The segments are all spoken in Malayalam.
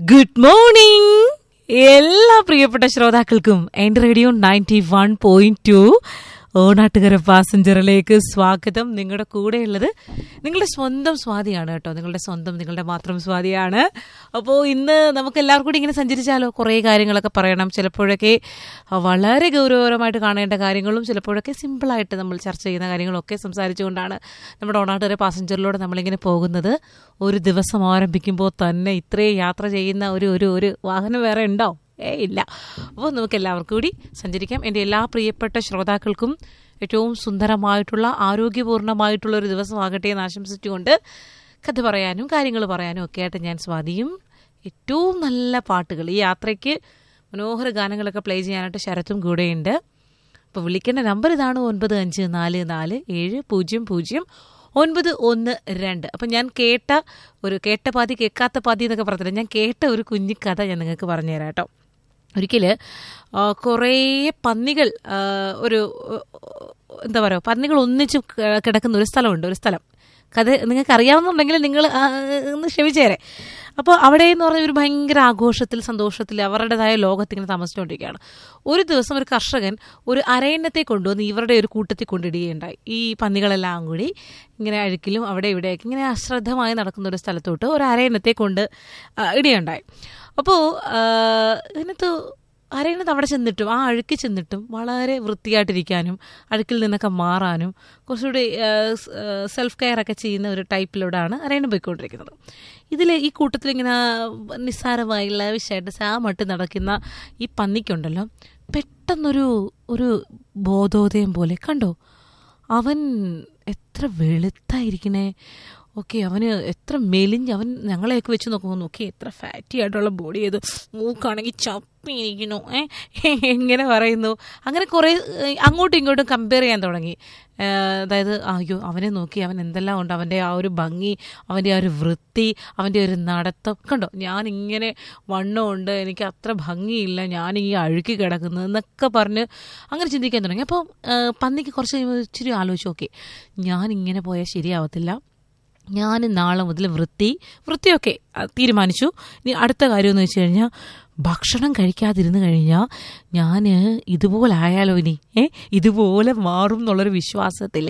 ഗുഡ് മോർണിംഗ് എല്ലാ പ്രിയപ്പെട്ട ശ്രോതാക്കൾക്കും എന്റെ radio ninety one point two Onattukara പാസഞ്ചറിലേക്ക് സ്വാഗതം നിങ്ങളുടെ കൂടെയുള്ളത് നിങ്ങളുടെ സ്വന്തം സ്വാതിയാണ് കേട്ടോ നിങ്ങളുടെ സ്വന്തം നിങ്ങളുടെ മാത്രം സ്വാതിയാണ് അപ്പോൾ ഇന്ന് നമുക്ക് എല്ലാവർക്കും കൂടി ഇങ്ങനെ സഞ്ചരിച്ചാലോ കുറേ കാര്യങ്ങളൊക്കെ പറയണം ചിലപ്പോഴൊക്കെ വളരെ ഗൗരവപരമായിട്ട് കാണേണ്ട കാര്യങ്ങളും ചിലപ്പോഴൊക്കെ സിമ്പിളായിട്ട് നമ്മൾ ചർച്ച ചെയ്യുന്ന കാര്യങ്ങളൊക്കെ സംസാരിച്ചുകൊണ്ടാണ് നമ്മുടെ ഓണാട്ടുകര പാസഞ്ചറിലൂടെ നമ്മളിങ്ങനെ പോകുന്നത് ഒരു ദിവസം ആരംഭിക്കുമ്പോൾ തന്നെ ഇത്രയും യാത്ര ചെയ്യുന്ന ഒരു ഒരു ഒരു വാഹനം വേറെ ഉണ്ടോ ഏ ഇല്ല അപ്പോൾ നമുക്ക് എല്ലാവർക്കും കൂടി സഞ്ചരിക്കാം എൻ്റെ എല്ലാ പ്രിയപ്പെട്ട ശ്രോതാക്കൾക്കും ഏറ്റവും സുന്ദരമായിട്ടുള്ള ആരോഗ്യപൂർണ്ണമായിട്ടുള്ള ഒരു ദിവസമാകട്ടെ എന്ന് ആശംസിച്ചുകൊണ്ട് കഥ പറയാനും കാര്യങ്ങൾ പറയാനും ഒക്കെ ആയിട്ട് ഞാൻ സ്വാതിയും ഏറ്റവും നല്ല പാട്ടുകൾ ഈ യാത്രയ്ക്ക് മനോഹര ഗാനങ്ങളൊക്കെ പ്ലേ ചെയ്യാനായിട്ട് ശരത്തും കൂടെയുണ്ട് അപ്പോൾ വിളിക്കേണ്ട നമ്പർ ഇതാണ് ഒൻപത് അഞ്ച് നാല് നാല് ഏഴ് പൂജ്യം പൂജ്യം ഒൻപത് ഒന്ന് രണ്ട് അപ്പം ഞാൻ കേട്ട ഒരു കേട്ട പാതി കേൾക്കാത്ത പാതി എന്നൊക്കെ പറഞ്ഞില്ല ഞാൻ കേട്ട ഒരു കുഞ്ഞി കഥ ഞാൻ നിങ്ങൾക്ക് പറഞ്ഞു തരാം കേട്ടോ ഒരിക്കൽ കുറേ പന്നികൾ ആ, ഒരു എന്താ പറയുക പന്നികൾ ഒന്നിച്ച് ക- കിടക്കുന്ന ഒരു സ്ഥലമുണ്ട് ഒരു സ്ഥലം കഥ നിങ്ങൾക്ക് അറിയാവുന്നുണ്ടെങ്കിൽ നിങ്ങൾ ആ, ഒന്ന് ക്ഷമിച്ചേരെ അപ്പോൾ അവിടെ എന്ന് പറഞ്ഞ ഒരു ഭയങ്കര ആഘോഷത്തിൽ സന്തോഷത്തിൽ അവരുടേതായ ലോകത്ത് ഇങ്ങനെ താമസിച്ചുകൊണ്ടിരിക്കുകയാണ് ഒരു ദിവസം ഒരു കർഷകൻ ഒരു അരയന്നത്തെ കൊണ്ടുവന്ന് ഇവരുടെ ഒരു കൂട്ടത്തിൽ കൊണ്ടിടുകയുണ്ടായി ഈ പന്നികളെല്ലാം കൂടി ഇങ്ങനെ അഴുക്കിലും അവിടെ ഇവിടെയൊക്കെ ഇങ്ങനെ അശ്രദ്ധമായി നടക്കുന്ന ഒരു സ്ഥലത്തോട്ട് ഒരു അരയന്നത്തെ കൊണ്ട് ആ, ഇടുകയുണ്ടായി അപ്പോൾ ഇതിനകത്ത് അരയണത്ത് അവിടെ ചെന്നിട്ടും ആ അഴുക്കി ചെന്നിട്ടും വളരെ വൃത്തിയായിട്ടിരിക്കാനും അഴുക്കിൽ നിന്നൊക്കെ മാറാനും കുറച്ചുകൂടി സെൽഫ് കെയർ ഒക്കെ ചെയ്യുന്ന ഒരു ടൈപ്പിലൂടെയാണ് അരയണ പോയിക്കൊണ്ടിരിക്കുന്നത് ഇതിൽ ഈ കൂട്ടത്തിൽ ഇങ്ങനെ നിസ്സാരമായി ലാവിഷായിട്ട് സാമട്ട് നടക്കുന്ന ഈ പന്നിക്കുണ്ടല്ലോ പെട്ടെന്നൊരു ഒരു ബോധോദയം പോലെ കണ്ടോ അവൻ എത്ര വെളുത്തായിരിക്കണേ ഓക്കെ അവന് എത്ര മെലിഞ്ഞ് അവൻ ഞങ്ങളെയൊക്കെ വെച്ച് നോക്കുമ്പോൾ നോക്കി എത്ര ഫാറ്റി ആയിട്ടുള്ള ബോഡി ചെയ്ത് മൂക്കാണെങ്കിൽ ചപ്പിയിരിക്കുന്നു ഏ എങ്ങനെ പറയുന്നു അങ്ങനെ കുറേ ഏഹ്, അങ്ങോട്ടും ഇങ്ങോട്ടും കമ്പയർ ചെയ്യാൻ തുടങ്ങി ഏഹ്, അതായത് അയ്യോ അവനെ നോക്കി അവൻ എന്തെല്ലാം ഉണ്ട് അവൻ്റെ ആ ഒരു ഭംഗി അവൻ്റെ ആ ഒരു വൃത്തി അവൻ്റെ ഒരു നടത്തം കണ്ടോ ഞാൻ ഇങ്ങനെ വണ്ണമുണ്ട് എനിക്ക് അത്ര ഭംഗിയില്ല ഞാൻ ഈ അഴുക്കി കിടക്കുന്നു എന്നൊക്കെ പറഞ്ഞ് അങ്ങനെ ചിന്തിക്കാൻ തുടങ്ങി അപ്പോൾ ഏഹ്, പന്നിക്ക് കുറച്ച് കഴിയുമ്പോൾ ഇച്ചിരി ആലോചിച്ച് നോക്കി ഞാൻ ഇങ്ങനെ പോയാൽ ശരിയാവത്തില്ല ഞാൻ നാളെ മുതൽ വൃത്തി വൃത്തിയൊക്കെ അഹ് തീരുമാനിച്ചു ഇനി അടുത്ത കാര്യം എന്ന് വെച്ച് കഴിഞ്ഞാൽ ഭക്ഷണം കഴിക്കാതിരുന്ന് കഴിഞ്ഞാൽ ഞാൻ ഇതുപോലെ ആയാലോ ഇനി ഏ ഇതുപോലെ മാറും എന്നുള്ളൊരു വിശ്വാസത്തിൽ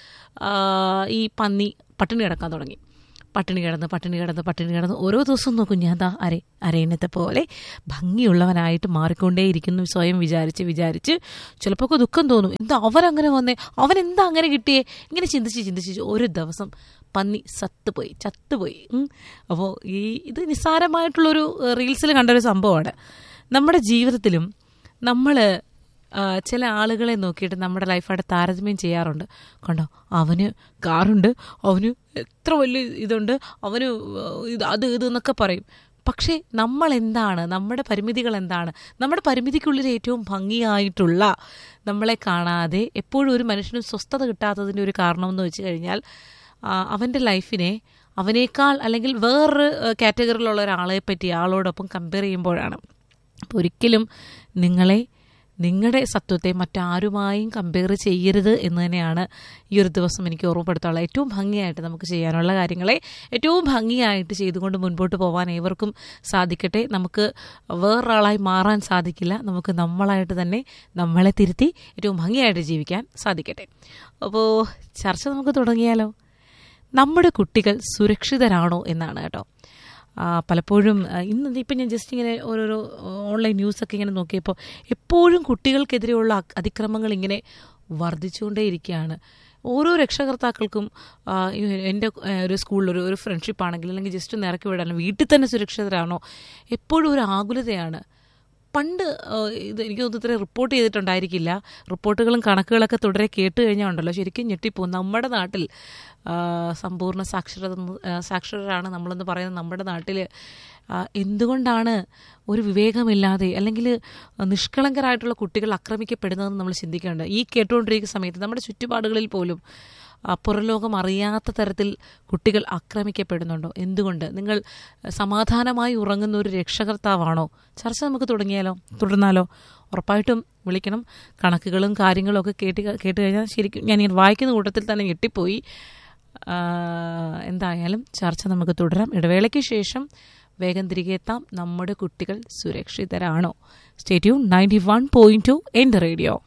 ഈ പന്നി പട്ടിണി കിടക്കാൻ തുടങ്ങി പട്ടിണി കിടന്ന് പട്ടിണി കിടന്ന് പട്ടിണി കിടന്ന് ഓരോ ദിവസവും നോക്കും ഞാൻ ദാ അരേ അരയന്നത്തെ പോലെ ഭംഗിയുള്ളവനായിട്ട് മാറിക്കൊണ്ടേയിരിക്കുന്നു സ്വയം വിചാരിച്ച് വിചാരിച്ച് ചിലപ്പോൾ ഒക്കെ ദുഃഖം തോന്നും എന്താ അവനങ്ങനെ വന്നേ അവൻ എന്താ അങ്ങനെ കിട്ടിയേ ഇങ്ങനെ ചിന്തിച്ച് ചിന്തിച്ച് ഒരു ദിവസം പന്നി സത്തുപോയി ചത്തുപോയി അപ്പോൾ ഈ ഇത് നിസ്സാരമായിട്ടുള്ളൊരു റീൽസിൽ കണ്ടൊരു സംഭവമാണ് നമ്മുടെ ജീവിതത്തിലും നമ്മൾ ആ, ചില ആളുകളെ നോക്കിയിട്ട് നമ്മുടെ ലൈഫായിട്ട് താരതമ്യം ചെയ്യാറുണ്ട് കണ്ടോ അവന് കാറുണ്ട് അവന് എത്ര വലിയ ഇതുണ്ട് അവന് ഇത് അത് ഇത് എന്നൊക്കെ പറയും പക്ഷേ നമ്മൾ എന്താണ് നമ്മുടെ പരിമിതികൾ എന്താണ് നമ്മുടെ പരിമിതിക്കുള്ളിൽ ഏറ്റവും ഭംഗിയായിട്ടുള്ള നമ്മളെ കാണാതെ എപ്പോഴും ഒരു മനുഷ്യന് സ്വസ്ഥത കിട്ടാത്തതിൻ്റെ ഒരു കാരണമെന്ന് വെച്ച് കഴിഞ്ഞാൽ ആ, അവൻ്റെ ലൈഫിനെ അവനേക്കാൾ അല്ലെങ്കിൽ വേറൊരു കാറ്റഗറിയിലുള്ള ഒരാളെ പറ്റി ആളോടൊപ്പം കമ്പയർ ചെയ്യുമ്പോഴാണ് അപ്പോൾ ഒരിക്കലും നിങ്ങളെ നിങ്ങളുടെ സത്വത്തെ മറ്റാരുമായും കമ്പയർ ചെയ്യരുത് എന്ന് തന്നെയാണ് ഈ ഒരു ദിവസം എനിക്ക് ഓർമ്മപ്പെടുത്താനുള്ള ഏറ്റവും ഭംഗിയായിട്ട് നമുക്ക് ചെയ്യാനുള്ള കാര്യങ്ങളെ ഏറ്റവും ഭംഗിയായിട്ട് ചെയ്തുകൊണ്ട് മുൻപോട്ട് പോകാൻ ഏവർക്കും സാധിക്കട്ടെ നമുക്ക് വേറൊരാളായി മാറാൻ സാധിക്കില്ല നമുക്ക് നമ്മളായിട്ട് തന്നെ നമ്മളെ തിരുത്തി ഏറ്റവും ഭംഗിയായിട്ട് ജീവിക്കാൻ സാധിക്കട്ടെ അപ്പോൾ ചർച്ച നമുക്ക് തുടങ്ങിയാലോ നമ്മുടെ കുട്ടികൾ സുരക്ഷിതരാണോ എന്നാണ് കേട്ടോ ആ, പലപ്പോഴും ആ, ഇന്ന് ഇപ്പം ഞാൻ ജസ്റ്റ് ഇങ്ങനെ ഓരോരോ ഓൺലൈൻ ന്യൂസൊക്കെ ഇങ്ങനെ നോക്കിയപ്പോൾ എപ്പോഴും കുട്ടികൾക്കെതിരെയുള്ള അ- അതിക്രമങ്ങൾ ഇങ്ങനെ വർദ്ധിച്ചുകൊണ്ടേയിരിക്കുകയാണ് ഓരോ രക്ഷകർത്താക്കൾക്കും ആ, ഈ എൻ്റെ ആ, ഒരു സ്കൂളിൽ ഒരു ഒരു ഫ്രണ്ട്ഷിപ്പ് ആണെങ്കിൽ അല്ലെങ്കിൽ ജസ്റ്റ് ഒന്ന് ഇറക്കി വിടാനും വീട്ടിൽ തന്നെ സുരക്ഷിതരാണോ എപ്പോഴും ഒരു ആകുലതയാണ് പണ്ട് ആ, ഇത് എനിക്ക് തോന്നുന്നു ഇത്ര റിപ്പോർട്ട് ചെയ്തിട്ടുണ്ടായിരിക്കില്ല റിപ്പോർട്ടുകളും കണക്കുകളൊക്കെ തുടരെ കേട്ട് കഴിഞ്ഞാൽ ഉണ്ടല്ലോ ശരിക്കും ഞെട്ടിപ്പോകും നമ്മുടെ നാട്ടിൽ ആ, സമ്പൂർണ്ണ സാക്ഷരത ആ, സാക്ഷരരാണ് നമ്മളെന്ന് പറയുന്ന നമ്മുടെ നാട്ടിൽ ആ, എന്തുകൊണ്ടാണ് ഒരു വിവേകമില്ലാതെ അല്ലെങ്കിൽ നിഷ്കളങ്കരായിട്ടുള്ള കുട്ടികൾ ആക്രമിക്കപ്പെടുന്നതെന്ന് നമ്മൾ ചിന്തിക്കേണ്ടത് ഈ കേട്ടുകൊണ്ടിരിക്കുന്ന സമയത്ത് നമ്മുടെ ചുറ്റുപാടുകളിൽ പോലും ആ, പുറംലോകം അറിയാത്ത തരത്തിൽ കുട്ടികൾ ആക്രമിക്കപ്പെടുന്നുണ്ടോ എന്തുകൊണ്ട് നിങ്ങൾ സമാധാനമായി ഉറങ്ങുന്ന ഒരു രക്ഷകർത്താവാണോ ചർച്ച നമുക്ക് തുടങ്ങിയാലോ തുടർന്നാലോ ഉറപ്പായിട്ടും വിളിക്കണം കണക്കുകളും കാര്യങ്ങളും ഒക്കെ കേട്ട് കേട്ട് കഴിഞ്ഞാൽ ശരിക്കും ഞാൻ ഇങ്ങനെ വായിക്കുന്ന കൂട്ടത്തിൽ തന്നെ ഞെട്ടിപ്പോയി ആ, എന്തായാലും ചർച്ച നമുക്ക് തുടരാം ഇടവേളയ്ക്ക് ശേഷം വേഗം തിരികെ എത്താം നമ്മുടെ കുട്ടികൾ സുരക്ഷിതരാണോ stay tuned ninety one point two എൻ്റെ റേഡിയോ